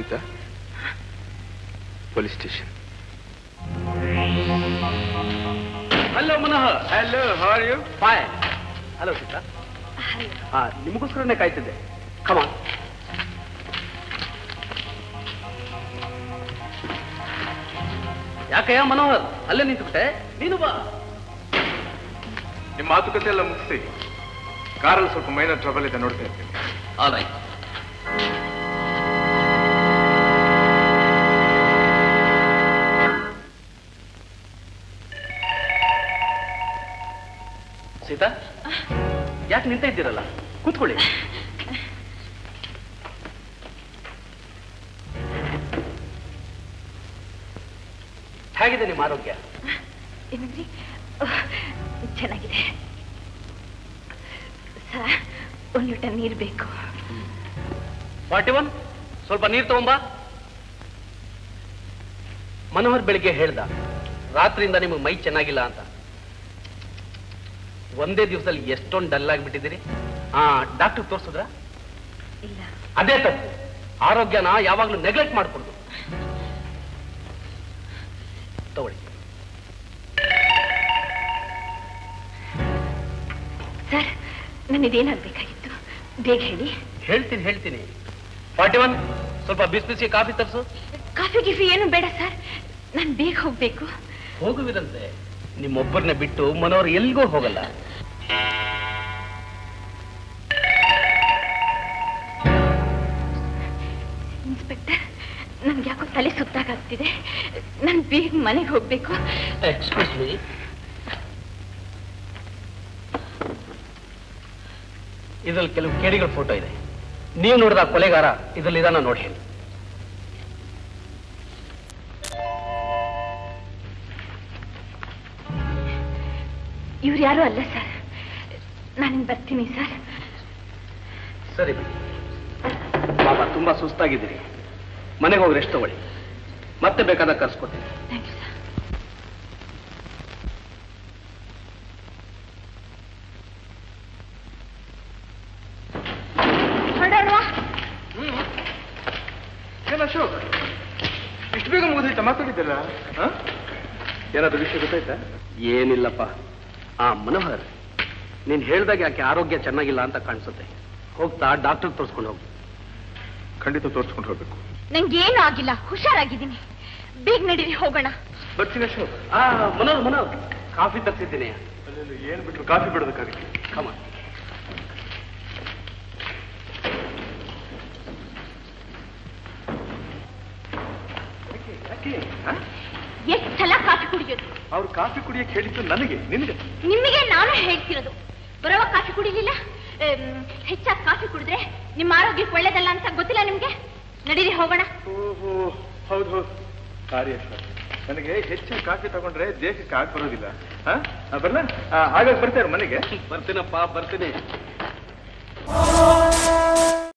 Sita police station hello Manohar hello how're you boy hello Sita ಹಾ ನಿಮಗೋಸ್ಕರನೇ ಕಾಯ್ತಿದ್ದೆ ಕಮಾನ್ ಯಾಕಯ್ಯ ಮನೋಹರ್ ಅಲ್ಲೇ ನಿಂತ್ಬಿಟ್ಟೆ ನೀನು ಬಾ ನಿಮ್ಮ ಮಾತುಕತೆ ಎಲ್ಲ ಮುಗಿಸಿ ಕಾರಲ್ಲಿ ಸ್ವಲ್ಪ ಮೈನರ್ ಟ್ರಬಲ್ ಇದೆ ನೋಡ್ತಾ ಇರ್ತೀನಿ ಆಲ್ರೈಟ್ ಸೀತಾ ಯಾಕೆ ನಿಂತ ಇದ್ದೀರಲ್ಲ ಕೂತ್ಕೊಳ್ಳಿ ಹೇಗಿದೆ ನಿಮ್ಮ ಆರೋಗ್ಯ ಏನಂದ್ರಿ ಓಹ್, ಚೆನ್ನಾಗಿದೆ ಸರ್ ಒಂದು ಲೋಟ ನೀರು ಬೇಕು ಫಾರ್ಟಿ ಒನ್ ಸ್ವಲ್ಪ ನೀರು ತಗೊಂಬಾ ಮನೋಹರ್ ಬೆಳಿಗ್ಗೆ ಹೇಳ್ದ ರಾತ್ರಿಯಿಂದ ನಿಮಗೆ ಮೈ ಚೆನ್ನಾಗಿಲ್ಲ ಅಂತ ಒಂದೇ ದಿವಸದಲ್ಲಿ ಎಷ್ಟೊಂದು ಡಲ್ ಆಗಿಬಿಟ್ಟಿದ್ದೀರಿ ಆ ಡಾಕ್ಟರ್ ತೋರಿಸಿದ್ರ ಇಲ್ಲ ಅದೇ ತಪ್ಪು ಆರೋಗ್ಯನ ಯಾವಾಗಲೂ ನೆಗ್ಲೆಕ್ಟ್ ಮಾಡ್ಕೊಡ್ದು ತಗೊಳ್ಳಿ ಸರ್ ನನ್ನಿದೇನಾಗಬೇಕಾಗಿತ್ತು ಬೇಗ ಹೇಳಿ ಹೇಳ್ತೀನಿ ಹೇಳ್ತೀನಿ ಫಾರ್ಟಿ ಒನ್ ಸ್ವಲ್ಪ ಬಿಸಿ ಬಿಸಿ ಕಾಫಿ ತರಿಸು ಕಾಫಿ ಗಿಫಿ ಏನು ಬೇಡ ಸರ್ ನಾನು ಬೇಗ ಹೋಗ್ಬೇಕು ಹೋಗುವಿರಂತೆ ನಿಮ್ಮೊಬ್ಬರನ್ನ ಬಿಟ್ಟು ಮನೋರು ಎಲ್ಲಿಗೂ ಹೋಗಲ್ಲ ಇನ್ಸ್ಪೆಕ್ಟರ್ ನನ್ಗೆ ಯಾಕೋ ತಲೆ ಸುತ್ತಾಗ್ತಿದೆ ನಾನು ಬೇಗ ಮನೆಗೆ ಹೋಗ್ಬೇಕು ಎಕ್ಸ್ಕ್ಯೂಸ್ ಮೀ ಇದ್ರಲ್ಲಿ ಕೆಲವು ಕೇಡಿಗಳ ಫೋಟೋ ಇದೆ ನೀವು ನೋಡಿದ ಆ ಕೊಲೆಗಾರ ಇದ್ರಲ್ಲಿ ಇದಾನ ನೋಡಿ ಹೇಳಿ ಇವ್ರು ಯಾರು ಅಲ್ಲ ಸರ್ ನಾನು ಬರ್ತೀನಿ ಸರ್ ಸರಿ ಬಿಡಿ ಬಾಬಾ ತುಂಬಾ ಸುಸ್ತಾಗಿದ್ದೀರಿ ಮನೆಗೆ ಹೋಗಿ ರೆಸ್ಟ್ ತಗೊಳ್ಳಿ ಮತ್ತೆ ಬೇಕಾದಾಗ ಕರ್ಸ್ಕೊಡ್ತೀನಿ ಥ್ಯಾಂಕ್ ಯು ಸರ್ ಹೊರಡೋಣವಾ ಏನ್ ಅಶೋಕ್ ಇಷ್ಟು ಬೇಗ ಮುಗಿದೈತ ಮಾತಾಡಿದ್ದಲ್ಲ ಏನಾದ್ರು ವಿಷಯ ಗೊತ್ತಾಯ್ತಾ ಏನಿಲ್ಲಪ್ಪ ಆ ಮನೋಹರ್ ನೀನ್ ಹೇಳ್ದಾಗ ಯಾಕೆ ಆರೋಗ್ಯ ಚೆನ್ನಾಗಿಲ್ಲ ಅಂತ ಕಾಣಿಸುತ್ತೆ ಹೋಗ್ತಾ ಡಾಕ್ಟರ್ ತೋರಿಸ್ಕೊಂಡು ಹೋಗು ಖಂಡಿತ ತೋರಿಸ್ಕೊಂಡು ಹೋಗ್ಬೇಕು ನಂಗೇನು ಆಗಿಲ್ಲ ಹುಷಾರಾಗಿದ್ದೀನಿ ಬೇಗ ನಡೀರಿ ಹೋಗೋಣ ಬರ್ತೀನಿ ಅಶೋಕ್ ಆ ಮನೋಹರ್ ಮನೋಹರ್ ಕಾಫಿ ತರಿಸಿದ್ದೀನಿ ಏನ್ ಬಿಟ್ರು ಕಾಫಿ ಬಿಡೋದಕ್ಕಾಗಲಿ ಕಮ ಯಾಕೆ ಎಷ್ಟು ಸಲ ಕಾಫಿ ಕುಡಿಯೋದು ಅವ್ರು ಕಾಫಿ ಕುಡಿಯಕ್ಕೆ ಹೇಳಿದ್ದು ನನಗೆ ನಿನಗೆ ನಿಮಗೆ ನಾನು ಹೇಳ್ತಿರೋದು ಬರುವ ಕಾಫಿ ಕುಡಿಲಿಲ್ಲ ಆಮ್, ಹೆಚ್ಚಾಗಿ ಕಾಫಿ ಕುಡಿದ್ರೆ ನಿಮ್ಮ ಆರೋಗ್ಯಕ್ಕೆ ಒಳ್ಳೇದಲ್ಲ ಅಂತ ಗೊತ್ತಿಲ್ಲ ನಿಮ್ಗೆ ನಡೀರಿ ಹೋಗೋಣ ಓಹೋ ಹೌದು ಹೌದು ಸಾರಿ ಅಶೋಕ್ ನನಗೆ ಹೆಚ್ಚು ಕಾಫಿ ತಗೊಂಡ್ರೆ ದೇಹಕ್ಕೆ ಆಗ ಬರೋದಿಲ್ಲ ಹಾ ಬರಲ್ಲ ಹಾಗಾಗಿ ಬರ್ತಾರೆ ಮನೆಗೆ ಬರ್ತೀನಪ್ಪ ಬರ್ತೀನಿ